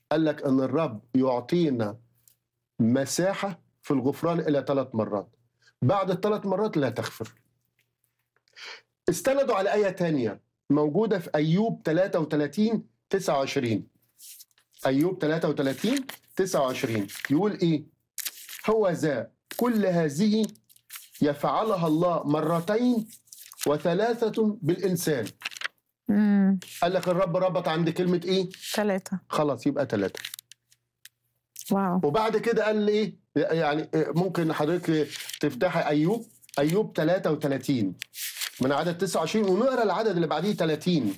قال لك ان الرب يعطينا مساحه في الغفران الى ثلاث مرات بعد الثلاث مرات لا تغفر استندوا على ايه تانية موجوده في ايوب 33 29 ايوب 33 29 يقول ايه هو ذا كل هذه يفعلها الله مرتين وثلاثة بالإنسان امم قال لك الرب ربط عند كلمة إيه ثلاثة خلاص يبقى ثلاثة واو وبعد كده قال لي إيه يعني ممكن حضرتك تفتحي أيوب أيوب 33 من عدد 29 ونقرا العدد اللي بعديه 30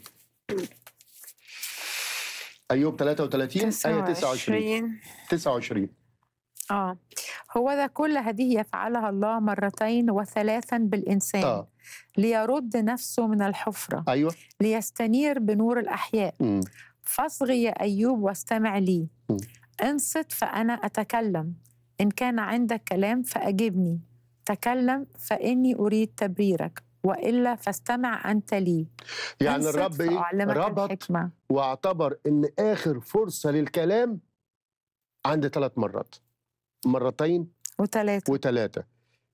أيوب 33 آية 29 29 اه هو ذا كل هذه يفعلها الله مرتين وثلاثا بالإنسان آه ليرد نفسه من الحفرة أيوه ليستنير بنور الأحياء مم. فاصغي يا أيوب واستمع لي م. انصت فأنا أتكلم إن كان عندك كلام فأجبني تكلم فإني أريد تبريرك وإلا فاستمع أنت لي يعني انصت الرب إيه فأعلمك ربط الحكمة واعتبر ان اخر فرصه للكلام عند ثلاث مرات مرتين وثلاثة وثلاثه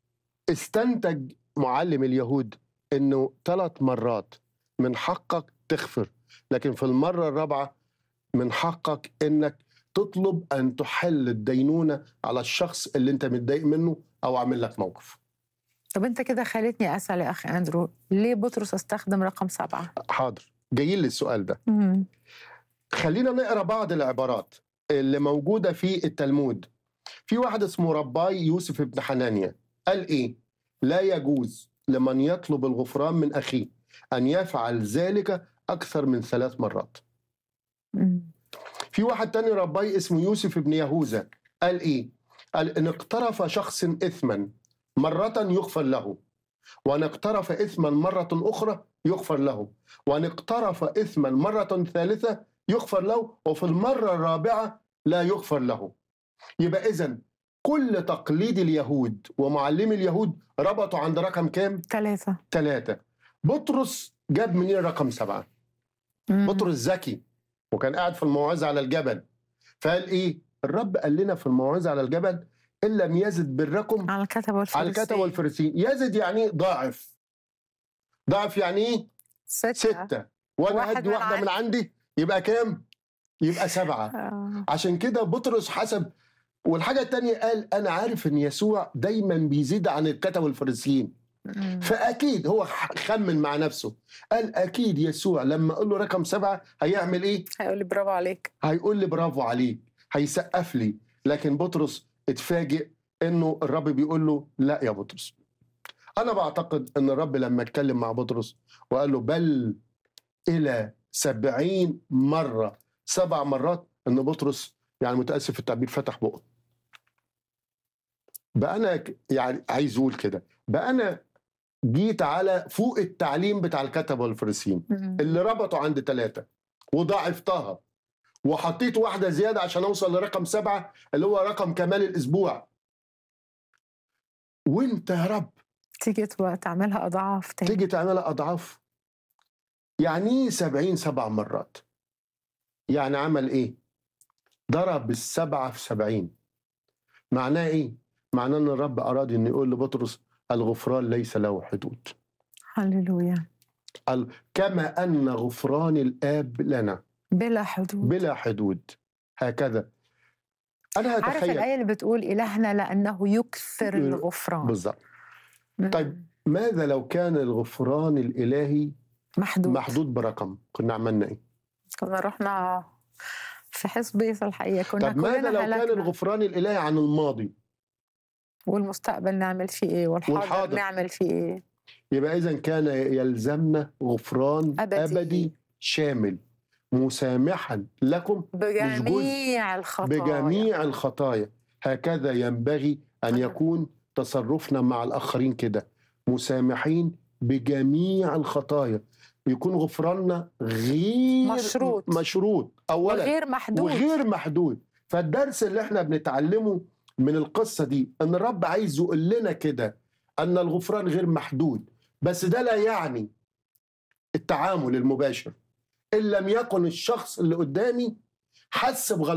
استنتج معلم اليهود انه ثلاث مرات من حقك تغفر لكن في المره الرابعه من حقك انك تطلب ان تحل الدينونه على الشخص اللي انت متضايق منه او عامل لك موقف طب أنت كده خلتني أسأل يا أخي أندرو ليه بطرس استخدم رقم سبعة؟ حاضر جايين للسؤال ده مم. خلينا نقرا بعض العبارات اللي موجوده في التلمود في واحد اسمه رباي يوسف بن حنانيا قال ايه لا يجوز لمن يطلب الغفران من اخيه ان يفعل ذلك اكثر من ثلاث مرات مم. في واحد تاني رباي اسمه يوسف بن يهوذا قال ايه قال ان اقترف شخص اثما مره يغفر له وان اقترف اثما مره اخرى يغفر له وان اقترف اثما مره ثالثه يغفر له وفي المره الرابعه لا يغفر له يبقى اذا كل تقليد اليهود ومعلمي اليهود ربطوا عند رقم كام؟ ثلاثة ثلاثة بطرس جاب منين رقم سبعة؟ مم. بطرس ذكي وكان قاعد في الموعظة على الجبل فقال ايه؟ الرب قال لنا في الموعظة على الجبل إن لم يزد بالرقم على الكتب والفريسين على الكتب والفريسين يزد يعني ايه؟ ضاعف ضاعف يعني ايه؟ ستة, ستة وانا واحد هدي من واحدة من عندي. عندي يبقى كام؟ يبقى سبعة آه. عشان كده بطرس حسب والحاجة التانية قال أنا عارف إن يسوع دايما بيزيد عن الكتب والفريسيين مم. فأكيد هو ح- خمن مع نفسه قال أكيد يسوع لما أقول له رقم سبعة هيعمل إيه؟ هيقول لي برافو عليك هيقول لي برافو عليك هيسقف لي لكن بطرس اتفاجئ إنه الرب بيقول له لا يا بطرس أنا بعتقد إن الرب لما اتكلم مع بطرس وقال له بل إلى سبعين مرة سبع مرات إن بطرس يعني متأسف في التعبير فتح بقه بقى أنا ك- يعني عايز أقول كده بقى أنا جيت على فوق التعليم بتاع الكتبة والفريسيين مم. اللي ربطوا عند ثلاثة وضاعفتها وحطيت واحدة زيادة عشان أوصل لرقم سبعة اللي هو رقم كمال الأسبوع وانت يا رب تيجي تبقى تعملها أضعاف تاني تيجي تعملها أضعاف يعني ايه سبعين سبع مرات يعني عمل ايه ضرب السبعة في سبعين معناه ايه معناه ان الرب أراد ان يقول لبطرس الغفران ليس له حدود هللويا ال- كما أن غفران الآب لنا بلا حدود بلا حدود هكذا أنا عارف هتخيل الآية اللي بتقول إلهنا لأنه يكثر ب- الغفران بالظبط مم. طيب. ماذا لو كان الغفران الإلهي محدود محدود برقم كنا عملنا إيه كنا رحنا في حزبيس الحقيقة كنا طب ماذا كلنا لو كان هلكنا الغفران الإلهي عن الماضي والمستقبل نعمل فيه إيه والحاضر, والحاضر. نعمل فيه إيه يبقى إذا كان يلزمنا غفران أبدي. أبدي, أبدي شامل مسامحا لكم بجميع الخطايا بجميع الخطايا هكذا ينبغي أن أها. يكون تصرفنا مع الآخرين كده مسامحين بجميع الخطايا يكون غفراننا غير مشروط. مشروط أولا وغير محدود وغير محدود فالدرس اللي احنا بنتعلمه من القصة دي ان الرب عايز يقول لنا كده ان الغفران غير محدود بس ده لا يعني التعامل المباشر ان لم يكن الشخص اللي قدامي حس بغلط